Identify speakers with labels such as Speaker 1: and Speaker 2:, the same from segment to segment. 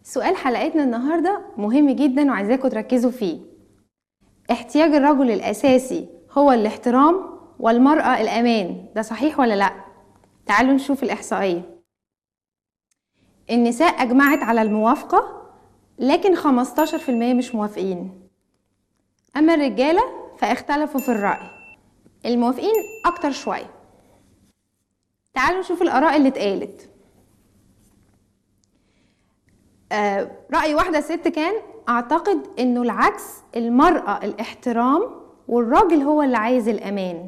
Speaker 1: سؤال حلقتنا النهاردة مهم جدا وعايزاكم تركزوا فيه احتياج الرجل الأساسي هو الاحترام والمرأة الأمان ده صحيح ولا لأ؟ تعالوا نشوف الإحصائية النساء أجمعت على الموافقة لكن 15% مش موافقين أما الرجالة فاختلفوا في الرأي الموافقين أكتر شوية تعالوا نشوف الآراء اللي اتقالت آه، رأي واحدة ست كان أعتقد إنه العكس المرأة الاحترام والراجل هو اللي عايز الأمان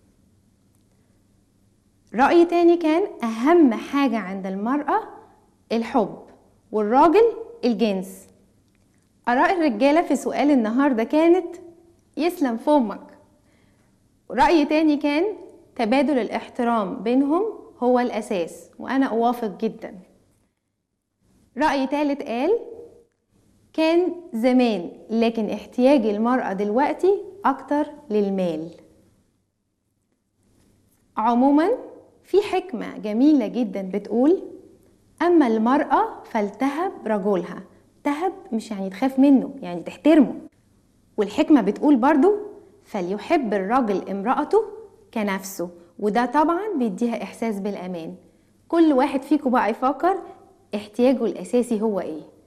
Speaker 1: رأي تاني كان أهم حاجة عند المرأة الحب والراجل الجنس آراء الرجالة في سؤال النهاردة كانت يسلم فمك رأي تاني كان تبادل الاحترام بينهم هو الأساس وأنا أوافق جدا رأي تالت قال كان زمان لكن احتياج المرأة دلوقتي أكتر للمال عموما في حكمة جميلة جدا بتقول أما المرأة فلتهب رجلها تهب مش يعني تخاف منه يعني تحترمه والحكمة بتقول برضو فليحب الرجل امرأته كنفسه وده طبعا بيديها إحساس بالأمان كل واحد فيكم بقى يفكر احتياجه الأساسي هو إيه